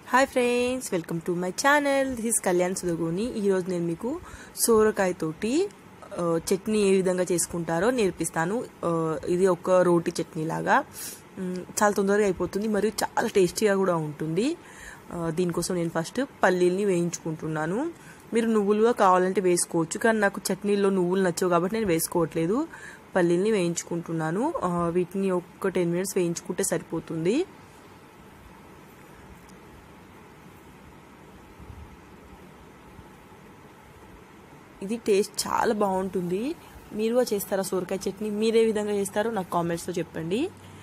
hi friends welcome to my channel this is Kalyan Sudagoni ఈరోజు నేను మీకు సోరకాయతోటి ఆ, చట్నీ ఏ విధంగా చేసుకుంటారో నేర్పిస్తాను ఆ, ఇది ఒక రోటి చట్నీ లాగా మ్, చాలా తొందరగా అయిపోతుంది మరియు చాలా టేస్టీగా కూడా ఉంటుంది ఆ, దీనికోసం నేను ఫస్ట్ పల్లీల్ని వేయించుకుంటున్నాను మీరు నువ్వులుగా కావాలంటే వేసుకోవచ్చు కానీ నాకు చట్నీలో నువ్వులు నచ్చవు కాబట్టి నేను వేసుకోవట్లేదు పల్లీల్ని వేయించుకుంటున్నాను ఆ, వీటిని ఒక టెన్ మినిట్స్ వేయించుకుంటే సరిపోతుంది ఇది టేస్ట్ చాలా బాగుంటుంది మీరుగా చేస్తారా సోరకాయ చట్నీ మీరే విధంగా చేస్తారో నాకు కామెంట్స్లో చెప్పండి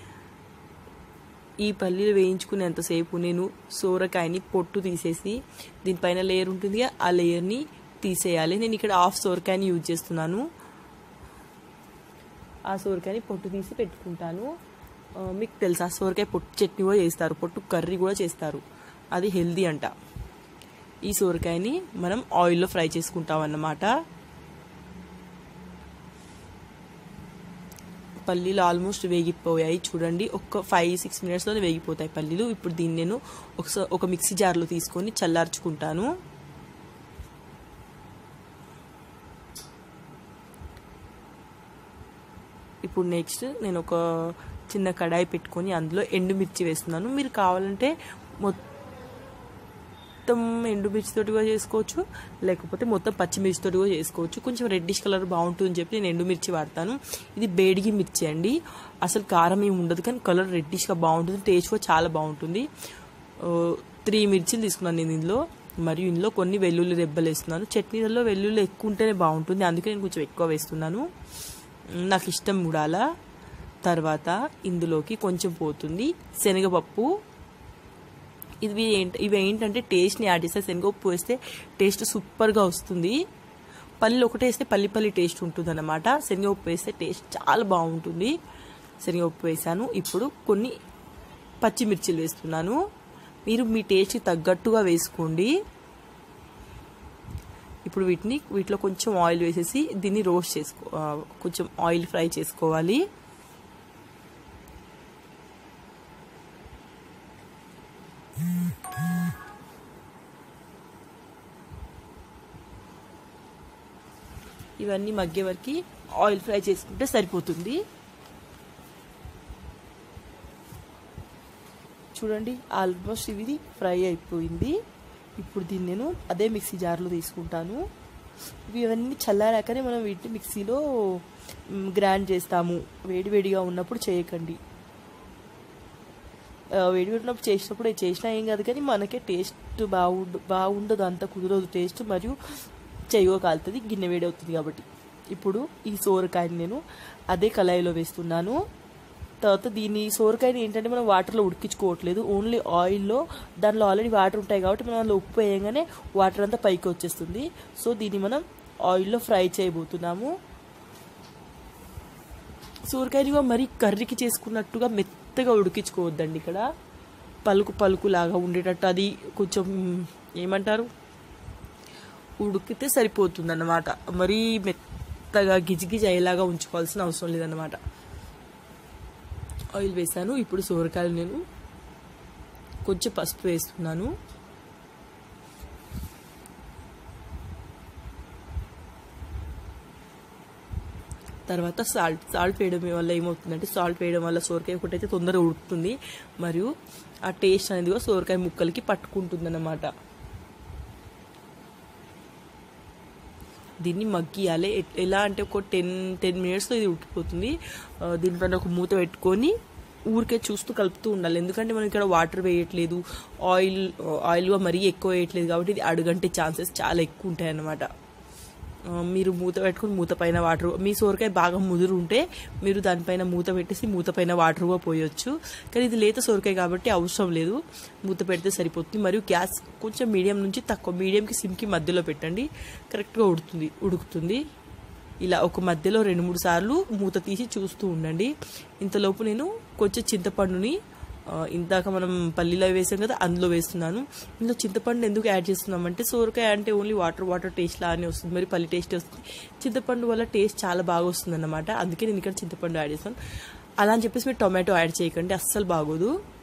ఈ పల్లీలు వేయించుకునేంతసేపు నేను సోరకాయని పొట్టు తీసేసి దీనిపైన లేయర్ ఉంటుంది కదా, ఆ లేయర్ని తీసేయాలి నేను ఇక్కడ హాఫ్ సోరకాయని యూజ్ చేస్తున్నాను ఆ సోరకాయని పొట్టు తీసి పెట్టుకుంటాను ఆ, మీకు తెలుసా సోరకాయ పొట్టు చట్నీ కూడా చేస్తారు పొట్టు కర్రీ కూడా చేస్తారు అది హెల్దీ అంట ఈ సోరకాయని మనం ఆయిల్లో ఫ్రై చేసుకుంటాం అన్నమాట పల్లీలు ఆల్మోస్ట్ వేగిపోయాయి చూడండి ఒక ఫైవ్ సిక్స్ మినిట్స్లోనే వేగిపోతాయి పల్లీలు ఇప్పుడు దీన్ని నేను ఒకసారి ఒక మిక్సీ జార్లో తీసుకొని చల్లార్చుకుంటాను ఇప్పుడు నెక్స్ట్ నేను ఒక చిన్న కడాయి పెట్టుకొని అందులో ఎండుమిర్చి వేస్తున్నాను మీరు కావాలంటే మొత్తం ఎండుమిర్చితోటి కూడా చేసుకోవచ్చు లేకపోతే మొత్తం పచ్చిమిర్చితోటి కూడా చేసుకోవచ్చు కొంచెం రెడ్డిష్ కలర్ బాగుంటుందని చెప్పి నేను ఎండుమిర్చి వాడతాను ఇది బేడిగి మిర్చి అండి అసలు కారం ఏమి ఉండదు కానీ కలర్ రెడ్డిష్గా బాగుంటుంది టేస్ట్ కూడా చాలా బాగుంటుంది త్రీ మిర్చిలు తీసుకున్నాను నేను ఇందులో మరియు ఇందులో కొన్ని వెల్లుల్లి రెబ్బలు వేస్తున్నాను చట్నీలలో వెల్లుల్లి ఎక్కువ ఉంటేనే బాగుంటుంది అందుకే నేను కొంచెం ఎక్కువ వేస్తున్నాను నాకు ఇష్టం కూడా తర్వాత ఇందులోకి కొంచెం పోతుంది శనగపప్పు ఇవి ఏంటి ఇవి ఏంటంటే టేస్ట్ని యాడ్ చేస్తే శనగపప్పు వేస్తే టేస్ట్ సూపర్గా వస్తుంది పల్లీలు ఒకటే వేస్తే పల్లి పల్లి టేస్ట్ ఉంటుంది అనమాట శనగపప్పు వేస్తే టేస్ట్ చాలా బాగుంటుంది శనగపప్పు వేసాను ఇప్పుడు కొన్ని పచ్చిమిర్చిలు వేస్తున్నాను మీరు మీ టేస్ట్కి తగ్గట్టుగా వేసుకోండి ఇప్పుడు వీటిని వీటిలో కొంచెం ఆయిల్ వేసేసి దీన్ని రోస్ట్ చేసుకో ఆ, కొంచెం ఆయిల్ ఫ్రై చేసుకోవాలి ఇవన్నీ మగ్గే వరకు ఆయిల్ ఫ్రై చేసుకుంటే సరిపోతుంది చూడండి ఆల్మోస్ట్ ఇది ఫ్రై అయిపోయింది ఇప్పుడు దీన్ని నేను అదే మిక్సీ జార్లో తీసుకుంటాను ఇవన్నీ చల్లారాకనే మనం వీటిని మిక్సీలో మ్, గ్రైండ్ చేస్తాము వేడివేడిగా ఉన్నప్పుడు చేయకండి ఆ, వేడివేడి ఉన్నప్పుడు చేసినప్పుడు అది చేసినా ఏం కాదు కానీ మనకే టేస్ట్ బాగుండు బాగుండదు అంత కుదరదు టేస్ట్ మరియు చెయ్యో కాలుతుంది గిన్నె వేడి అవుతుంది కాబట్టి ఇప్పుడు ఈ సోరకాయని నేను అదే కళాయిలో వేస్తున్నాను తర్వాత దీన్ని సోరకాయని ఏంటంటే మనం వాటర్లో ఉడికించుకోవట్లేదు ఓన్లీ ఆయిల్లో దానిలో ఆల్రెడీ వాటర్ ఉంటాయి కాబట్టి మనం అందులో ఉప్పు వేయగానే వాటర్ అంతా పైకి వచ్చేస్తుంది సో దీన్ని మనం ఆయిల్లో ఫ్రై చేయబోతున్నాము సోరకాయని కూడా మరీ కర్రీకి చేసుకున్నట్టుగా మెత్తగా ఉడికించుకోవద్దండి ఇక్కడ పలుకు పలుకు లాగా ఉండేటట్టు అది కొంచెం ఏమంటారు ఉడికితే సరిపోతుంది అన్నమాట మరీ మెత్తగా గిజిగిజి అయ్యేలాగా ఉంచుకోవాల్సిన అవసరం లేదన్నమాట ఆయిల్ వేసాను ఇప్పుడు సోరకాయలు నేను కొంచెం పసుపు వేస్తున్నాను తర్వాత సాల్ట్ సాల్ట్ వేయడం వల్ల ఏమవుతుందంటే సాల్ట్ వేయడం వల్ల సోరకాయ ఒకటైతే తొందరగా ఉడుకుతుంది మరియు ఆ టేస్ట్ అనేది కూడా సోరకాయ ముక్కలకి పట్టుకుంటుంది అన్నమాట దీన్ని మగ్గియాలి ఎట్- ఎలా అంటే ఒక టెన్ టెన్ మినిట్స్లో ఇది ఉడికిపోతుంది ఆ, దీనిపైన ఒక మూత పెట్టుకొని ఊరికే చూస్తూ కలుపుతూ ఉండాలి ఎందుకంటే మనం ఇక్కడ వాటర్ వేయట్లేదు ఆయిల్ ఆయిల్గా మరీ ఎక్కువ వేయట్లేదు కాబట్టి ఇది అడుగంటే ఛాన్సెస్ చాలా ఎక్కువ ఉంటాయి అన్నమాట ఆ, మీరు మూత పెట్టుకుని మూత పైన వాటర్ మీ సోరకాయ బాగా ముదురు ఉంటే మీరు దానిపైన మూత పెట్టేసి మూత పైన వాటర్ కూడా పోయొచ్చు కానీ ఇది లేత సోరకాయ కాబట్టి అవసరం లేదు మూత పెడితే సరిపోతుంది మరియు గ్యాస్ కొంచెం మీడియం నుంచి తక్కువ మీడియంకి సిమ్కి మధ్యలో పెట్టండి కరెక్ట్గా ఉడుతుంది ఉడుకుతుంది ఇలా ఒక మధ్యలో రెండు మూడు సార్లు మూత తీసి చూస్తూ ఉండండి ఇంతలోపు నేను కొంచెం చింతపండుని ఆ, ఇందాక మనం పల్లీలో వేసాం కదా అందులో వేస్తున్నాను ఇందులో చింతపండు ఎందుకు యాడ్ చేస్తున్నామంటే సోరకాయ అంటే ఓన్లీ వాటర్ వాటర్ టేస్ట్ లానే వస్తుంది మరి పల్లి టేస్ట్ వస్తుంది చింతపండు వల్ల టేస్ట్ చాలా బాగా వస్తుంది అన్నమాట అందుకే నేను ఇక్కడ చింతపండు యాడ్ చేస్తాను అలా అని చెప్పేసి మీరు టొమాటో యాడ్ చేయకండి అస్సలు బాగోదు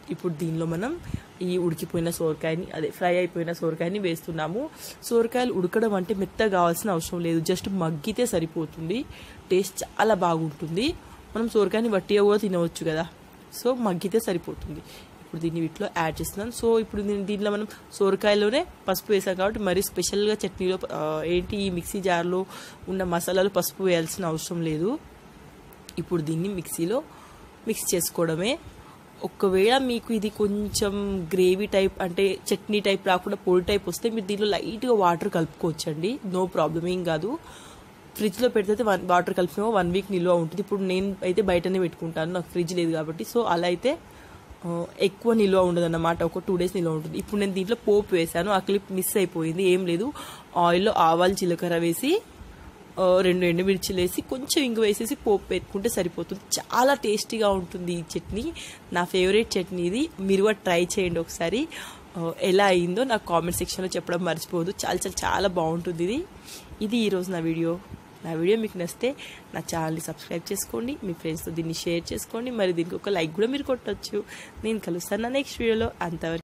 ఇప్పుడు దీనిలో మనం ఈ ఉడికిపోయిన సోరకాయని అదే ఫ్రై అయిపోయిన సోరకాయని వేస్తున్నాము సోరకాయలు ఉడకడం అంటే మెత్తగా కావాల్సిన అవసరం లేదు జస్ట్ మగ్గితే సరిపోతుంది టేస్ట్ చాలా బాగుంటుంది మనం సోరకాయని వట్టిగా కూడా తినవచ్చు కదా సో మగ్గితే సరిపోతుంది ఇప్పుడు దీన్ని వీటిలో యాడ్ చేస్తున్నాను సో ఇప్పుడు దీని- దీంట్లో మనం సోరకాయలోనే పసుపు వేసాం కాబట్టి మరీ స్పెషల్గా చట్నీలో ఆ, ఏంటి ఈ మిక్సీ జార్లో ఉన్న మసాలాలు పసుపు వేయాల్సిన అవసరం లేదు ఇప్పుడు దీన్ని మిక్సీలో మిక్స్ చేసుకోవడమే ఒకవేళ మీకు ఇది కొంచెం గ్రేవీ టైప్ అంటే చట్నీ టైప్ రాకుండా పొడి టైప్ వస్తే మీరు దీంట్లో లైట్గా వాటర్ కలుపుకోవచ్చండి నో ప్రాబ్లం ఏం కాదు ఫ్రిడ్జ్లో పెడితే వన్ వాటర్ కలిపిన వన్ వీక్ నిల్వ ఉంటుంది ఇప్పుడు నేను అయితే బయటనే పెట్టుకుంటాను నాకు ఫ్రిడ్జ్ లేదు కాబట్టి సో అలా అయితే ఆ, ఎక్కువ నిల్వ ఉండదు అన్నమాట ఒక టూ డేస్ నిల్వ ఉంటుంది ఇప్పుడు నేను దీంట్లో పోపు వేసాను ఆ క్లిప్ మిస్ అయిపోయింది ఏం లేదు ఆయిల్లో ఆవాలు జీలకర్ర వేసి ఆ, రెండు ఎండుమిర్చిలు వేసి కొంచెం ఇంగు వేసేసి పోపు పెట్టుకుంటే సరిపోతుంది చాలా టేస్టీగా ఉంటుంది ఈ చట్నీ నా ఫేవరెట్ చట్నీ ఇది మీరు కూడా ట్రై చేయండి ఒకసారి ఆ, ఎలా అయిందో నాకు కామెంట్ సెక్షన్లో చెప్పడం మర్చిపోవద్దు చాలా చాలా చాలా బాగుంటుంది ఇది ఇది ఈరోజు నా వీడియో నా వీడియో మీకు నచ్చితే నా ఛానల్ని సబ్స్క్రైబ్ చేసుకోండి మీ ఫ్రెండ్స్తో దీన్ని షేర్ చేసుకోండి మరి దీనికి ఒక లైక్ కూడా మీరు కొట్టచ్చు నేను కలుస్తాను నా నెక్స్ట్ వీడియోలో అంతవరకు